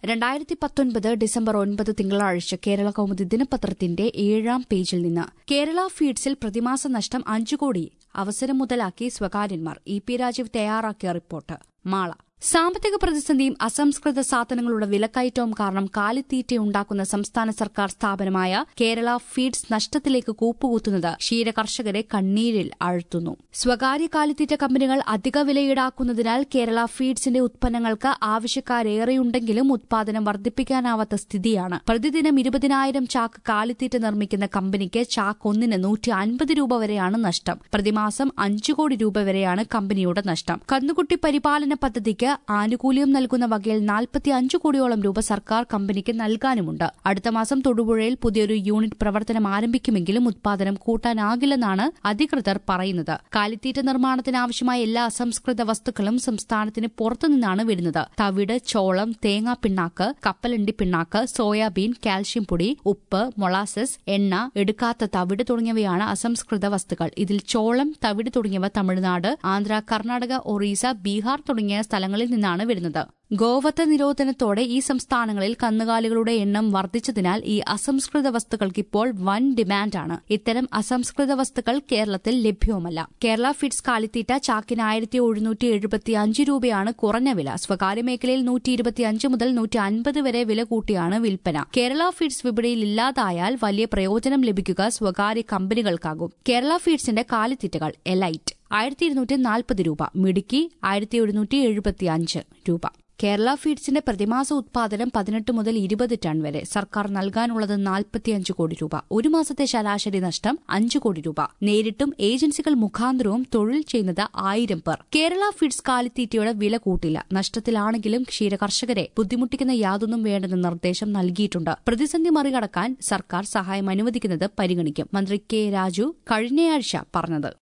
രണ്ടായിരത്തി പത്തൊൻപത് ഡിസംബർ ഒൻപത് തിങ്കളാഴ്ച കേരള കൗമുദി ദിനപത്രത്തിന്റെ ഏഴാം പേജിൽ നിന്ന് കേരള ഫീഡ്സിൽ പ്രതിമാസ നഷ്ടം അഞ്ചു കോടി അവസരം മുതലാക്കി സ്വകാര്യന്മാർ ഇ പി രാജീവ് തയ്യാറാക്കിയ റിപ്പോർട്ട് മാള സാമ്പത്തിക പ്രതിസന്ധിയും അസംസ്കൃത സാധനങ്ങളുടെ വിലക്കയറ്റവും കാരണം കാലിത്തീറ്റയുണ്ടാക്കുന്ന സംസ്ഥാന സർക്കാർ സ്ഥാപനമായ കേരള ഫീഡ്സ് നഷ്ടത്തിലേക്ക് കൂപ്പുകുത്തുന്നത് ക്ഷീര കർഷകരെ കണ്ണീരിൽ ആഴ്ത്തുന്നു സ്വകാര്യ കാലിത്തീറ്റ കമ്പനികൾ അധിക വില ഈടാക്കുന്നതിനാൽ കേരള ഫീഡ്സിന്റെ ഉത്പന്നങ്ങൾക്ക് ആവശ്യക്കാരേറെയുണ്ടെങ്കിലും ഉത്പാദനം വർദ്ധിപ്പിക്കാനാവാത്ത സ്ഥിതിയാണ് പ്രതിദിനം ഇരുപതിനായിരം ചാക്ക് കാലിത്തീറ്റ നിർമ്മിക്കുന്ന കമ്പനിക്ക് ചാക്ക് ഒന്നിന് നൂറ്റി അൻപത് രൂപ വരെയാണ് നഷ്ടം പ്രതിമാസം അഞ്ചു കോടി രൂപ വരെയാണ് കമ്പനിയുടെ നഷ്ടം കന്നുകുട്ടി പരിപാലന പദ്ധതിക്ക് ആനുകൂല്യം നൽകുന്ന വകയിൽ നാൽപ്പത്തി അഞ്ചു കോടിയോളം രൂപ സർക്കാർ കമ്പനിക്ക് നൽകാനുമുണ്ട് അടുത്ത മാസം തൊടുപുഴയിൽ പുതിയൊരു യൂണിറ്റ് പ്രവർത്തനം ആരംഭിക്കുമെങ്കിലും ഉത്പാദനം കൂട്ടാനാകില്ലെന്നാണ് അധികൃതർ പറയുന്നത് കാലിത്തീറ്റ നിർമ്മാണത്തിന് ആവശ്യമായ എല്ലാ അസംസ്കൃത വസ്തുക്കളും സംസ്ഥാനത്തിന് പുറത്തുനിന്നാണ് വരുന്നത് തവിട് ചോളം തേങ്ങാ പിണ്ണാക്ക് കപ്പലണ്ടി പിണ്ണാക്ക് സോയാബീൻ കാൽഷ്യം പൊടി ഉപ്പ് മൊളാസസ് എണ്ണ എടുക്കാത്ത തവിട് തുടങ്ങിയവയാണ് അസംസ്കൃത വസ്തുക്കൾ ഇതിൽ ചോളം തവിട് തുടങ്ങിയവ തമിഴ്നാട് ആന്ധ്ര കർണാടക ഒറീസ ബീഹാർ തുടങ്ങിയ സ്ഥലങ്ങളിൽ നിന്നാണ് വരുന്നത് ഗോവധ നിരോധനത്തോടെ ഈ സംസ്ഥാനങ്ങളിൽ കന്നുകാലികളുടെ എണ്ണം വർദ്ധിച്ചതിനാൽ ഈ അസംസ്കൃത വസ്തുക്കൾക്ക് ഇപ്പോൾ വൻ ഡിമാൻഡാണ് ഇത്തരം അസംസ്കൃത വസ്തുക്കൾ കേരളത്തിൽ ലഭ്യവുമല്ല കേരള ഫിഡ്സ് കാലിത്തീറ്റ ചാക്കിന് ആയിരത്തി എഴുന്നൂറ്റി എഴുപത്തി അഞ്ച് രൂപയാണ് കുറഞ്ഞ വില സ്വകാര്യ മേഖലയിൽ നൂറ്റി ഇരുപത്തിയഞ്ച് മുതൽ നൂറ്റി അൻപത് വരെ വില കൂട്ടിയാണ് വിൽപ്പന കേരള ഫീഡ്സ് വിപണിയിൽ ഇല്ലാതായാൽ വലിയ പ്രയോജനം ലഭിക്കുക സ്വകാര്യ കമ്പനികൾക്കാകും കേരള ഫീഡ്സിന്റെ കാലിത്തീറ്റകൾ എലൈറ്റ് ആയിരത്തി ഇരുന്നൂറ്റി നാൽപ്പത് രൂപ മിടുക്കി ആയിരത്തി എഴുന്നൂറ്റി എഴുപത്തി അഞ്ച് രൂപ കേരള ഫീഡ്സിന്റെ പ്രതിമാസ ഉത്പാദനം പതിനെട്ട് മുതൽ ഇരുപത് ടൺ വരെ സർക്കാർ നൽകാനുള്ളത് നാൽപ്പത്തിയഞ്ച് കോടി രൂപ ഒരു മാസത്തെ ശരാശരി നഷ്ടം അഞ്ച് കോടി രൂപ നേരിട്ടും ഏജൻസികൾ മുഖാന്തരവും തൊഴിൽ ചെയ്യുന്നത് ആയിരം പേർ കേരള ഫീഡ്സ് കാലിത്തീറ്റയുടെ വില കൂട്ടില്ല നഷ്ടത്തിലാണെങ്കിലും ക്ഷീരകർഷകരെ ബുദ്ധിമുട്ടിക്കുന്ന യാതൊന്നും വേണ്ടെന്ന നിർദ്ദേശം നൽകിയിട്ടുണ്ട് പ്രതിസന്ധി മറികടക്കാൻ സർക്കാർ സഹായം അനുവദിക്കുന്നത് പരിഗണിക്കും മന്ത്രി കെ രാജു കഴിഞ്ഞയാഴ്ച പറഞ്ഞത്